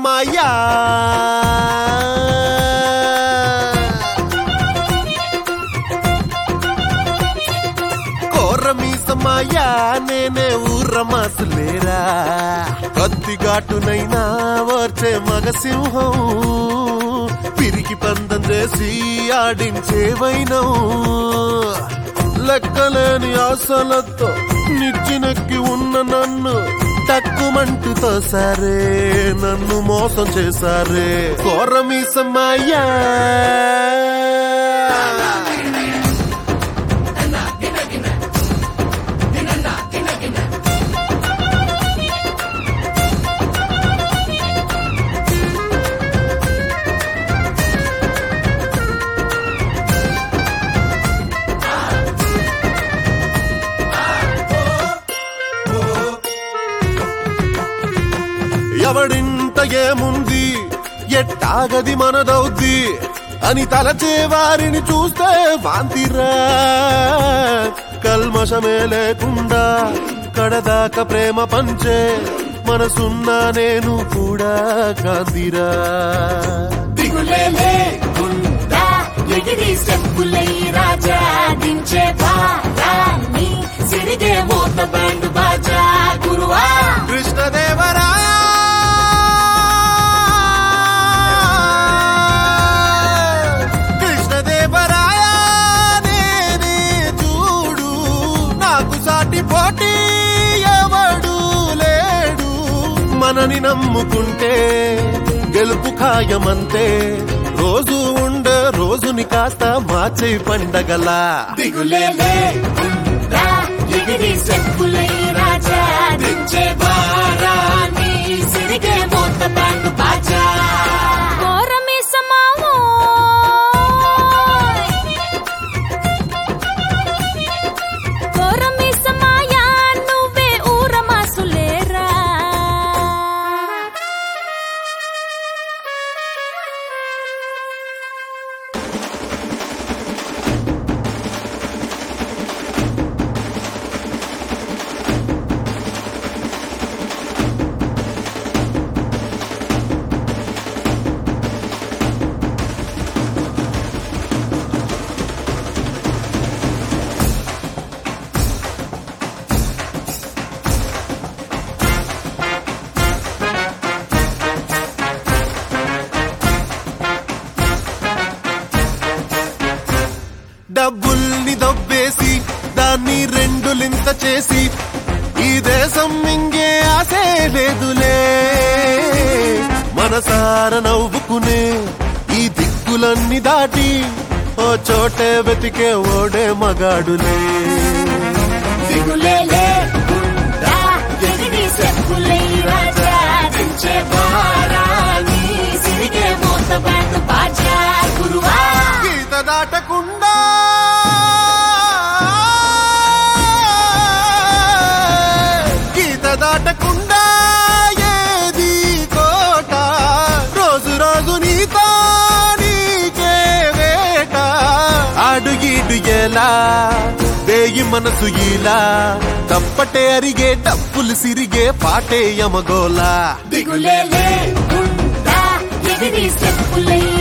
సమాయా కోరమి సమాయా నేనే ఊర్ర మాసులేరా కత్తిగాటునైనా ఓర్చే మగ సింహం పిరికి పందం చేసి ఆడించేవైనం లెక్కలేని ఆశలతో నిచ్చినెక్కి ఉన్న నన్ను తక్కుమంటుతో సరే నన్ను మోసం చేశారే కోరమి సమాయా ఎవడింట ఏముంది ఎట్టాగది మనదవుద్ది అని తలచే వారిని చూస్తే వాంతిరా కల్మషమే లేకుండా కడదాకా ప్రేమ పంచే మనసున్నా నేను కూడా కాంతిరా దిగులే లేకుండా ఎగిరి సెప్పులై రాజా దించే బారాన్ని సిరిగే మోత బ్యాండ్ బాజా గురువా కృష్ణదేవరాయ కృష్ణదేవరాయ నేనే చూడు నాకు సాటి పోటీ ఎవడు లేడు మనని నమ్ముకుంటే గెలుపు ఖాయమంతే రోజు ఉండే రోజుని కాస్త మార్చే పండగలా దిగులే లేకుండా ఎగిరి సెప్పులై రాజా దించే బారాన్ని సిరిగే మోత బ్యాండ్ బాజా కోరమి సమావో కోరమి సమాయా నువ్వే ఊరమాసులేరా డబ్బుల్ని దబ్బేసి దాన్ని రెండులింత చేసి ఈ దేశం మింగే ఆసే లేదులే మనసార నవ్వుకునే ఈ దిక్కులన్నీ దాటి ఓ చోటే వెతికే ఓడే మగాడులే దిగులే లేకుండా ఎగిరి సెప్పులై రాజా దించే బారాన్ని సిరిగే మోత బ్యాండ్ బాజా గురువా గీత దాటకుండా గీత దాటకుండా ఏది కోట రోజు రోజు నీతో నీకే వేట అడుగిడు ఎలా దేయి మనసు ఇలా తప్పటే అరిగే డప్పులు సిరిగే పాటే యమగోలా దిగులే లేకుండా ఎగిరి సెప్పులై